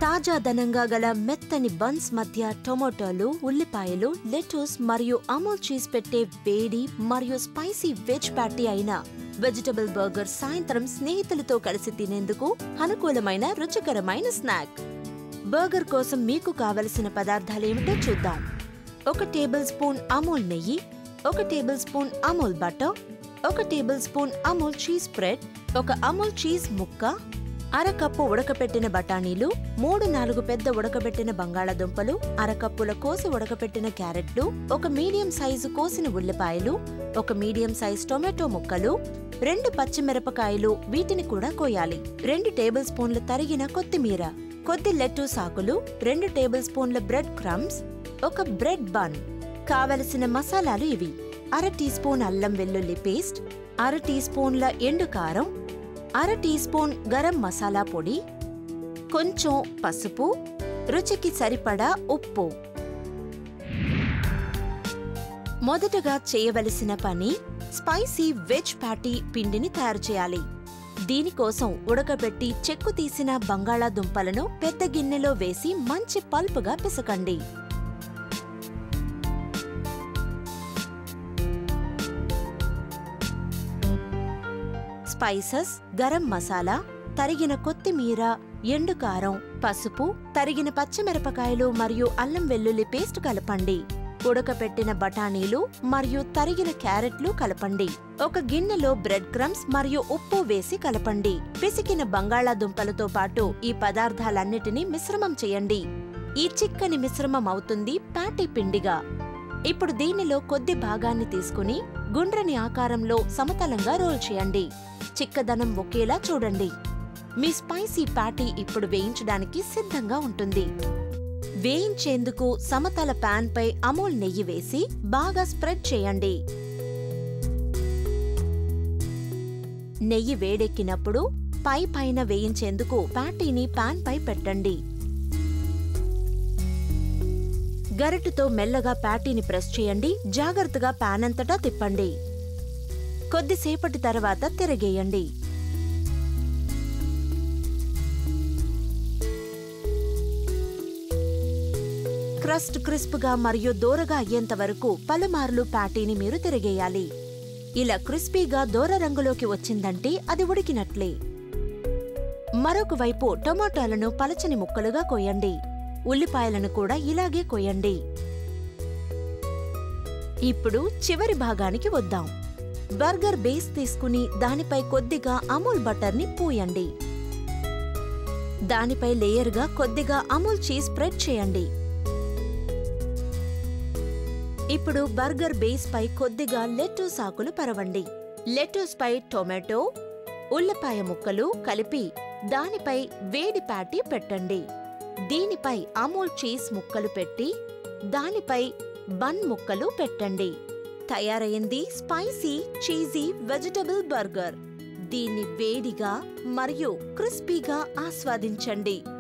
తాజాదనంగా గల మెత్తని బన్స్ మధ్య టొమాటోలు ఉల్లిపాయలు లెటూస్ మరియు అమూల్ చీజ్ పెట్టే వేడి మరియు స్పైసీ వెజ్ ప్యాటీ అయిన వెజిటబుల్ బర్గర్ సాయంత్రం స్నేహితులతో కలిసి తినేందుకు అనుకూలమైన రుచికరమైన స్నాక్ బర్గర్ కోసం మీకు కావలసిన పదార్థాలేమిటో చూద్దాం ఒక టేబుల్ స్పూన్ అమూల్ నెయ్యి ఒక టేబుల్ స్పూన్ అమూల్ బటర్ ఒక tablespoon Amul cheese spread ఒక అమూల్ చీజ్ ముక్క అరకప్పు ఉడకపెట్టిన బఠానీలు మూడు నాలుగు పెద్ద ఉడకబెట్టిన బంగాళాదుంపలు అరకప్పుల కోసి ఉడకపెట్టిన క్యారెట్లు ఒక మీడియం సైజు కోసిన ఉల్లిపాయలు ఒక మీడియం సైజ్ టొమాటో ముక్కలు రెండు పచ్చిమిరపకాయలు వీటిని కూడా కోయాలి రెండు టేబుల్ స్పూన్ల తరిగిన కొత్తిమీర కొద్ది లెట్టూస్ ఆకులు రెండు టేబుల్ స్పూన్ల బ్రెడ్ క్రమ్స్ ఒక బ్రెడ్ బన్ కావలసిన మసాలాలు ఇవి అర టీ స్పూన్ అల్లం వెల్లుల్లి పేస్ట్ అర టీ స్పూన్ల ఎండు కారం అర టీ స్పూన్ గరం మసాలా పొడి కొంచెం పసుపు రుచికి సరిపడా ఉప్పు మొదటగా చేయవలసిన పని స్పైసీ వెజ్ ప్యాటీ పిండిని తయారు చేయాలి దీనికోసం ఉడకబెట్టి చెక్కు తీసిన బంగాళాదుంపలను పెద్ద గిన్నెలో వేసి మంచి పల్పుగా పిసకండి స్పైసెస్ గరం మసాలా తరిగిన కొత్తిమీర ఎండు కారం పసుపు తరిగిన పచ్చిమిరపకాయలు మరియు అల్లం వెల్లుల్లి పేస్ట్ కలపండి ఉడకపెట్టిన బఠానీలు మరియు తరిగిన క్యారెట్లు కలపండి ఒక గిన్నెలో బ్రెడ్ క్రమ్స్ మరియు ఉప్పు వేసి కలపండి పిసికిన బంగాళాదుంపలతో పాటు ఈ పదార్థాలన్నిటినీ మిశ్రమం చేయండి ఈ చిక్కని మిశ్రమం అవుతుంది ప్యాటీ పిండిగా ఇప్పుడు దీనిలో కొద్ది భాగాన్ని తీసుకుని గుండ్రని ఆకారంలో సమతలంగా రోల్ చేయండి చిక్కదనం ఒకేలా చూడండి మీ స్పైసీ ప్యాటీ ఇప్పుడు వేయించడానికి సిద్ధంగా ఉంటుంది వేయించేందుకు సమతల పాన్ పై అమూల్ నెయ్యి వేసి బాగా స్ప్రెడ్ చేయండి నెయ్యి వేడెక్కినప్పుడు పై పైన వేయించేందుకు ప్యాటీని పాన్ పై పెట్టండి గరిటెతో మెల్లగా ప్యాటీని ప్రెస్ చేయండి జాగ్రత్తగా పాన్ అంతటా తిప్పండి కొద్దిసేపటి తర్వాత తిరగేయండి క్రస్ట్ క్రిస్ప్గా మరియు దోరగా అయ్యేంత వరకు పలుమార్లు ప్యాటీని మీరు తిరిగేయాలి ఇలా క్రిస్పీగా దోర రంగులోకి వచ్చిందంటే అది ఉడికినట్లే మరొక వైపు టొమాటోలను పలచని ముక్కలుగా కోయండి ఉల్లిపాయలను కూడా ఇలాగే కోయండి ఇప్పుడు చివరి భాగానికి వద్దాం బర్గర్ బేస్ తీసుకుని దానిపై కొద్దిగా అమూల్ బటర్ని పూయండి దానిపై లేయర్గా కొద్దిగా అమూల్ చీజ్ స్ప్రెడ్ చేయండి ఇప్పుడు బర్గర్ బేస్ పై కొద్దిగా లెట్టూస్ ఆకులు పరవండి లెట్టూస్ పై టొమాటో ఉల్లిపాయ ముక్కలు కలిపి దానిపై వేడి ప్యాటీ పెట్టండి దీనిపై అమూల్ చీజ్ ముక్కలు పెట్టి దానిపై బన్ ముక్కలు పెట్టండి తయారైంది స్పైసీ చీజీ వెజిటబుల్ బర్గర్ దీన్ని వేడిగా మరియు క్రిస్పీగా ఆస్వాదించండి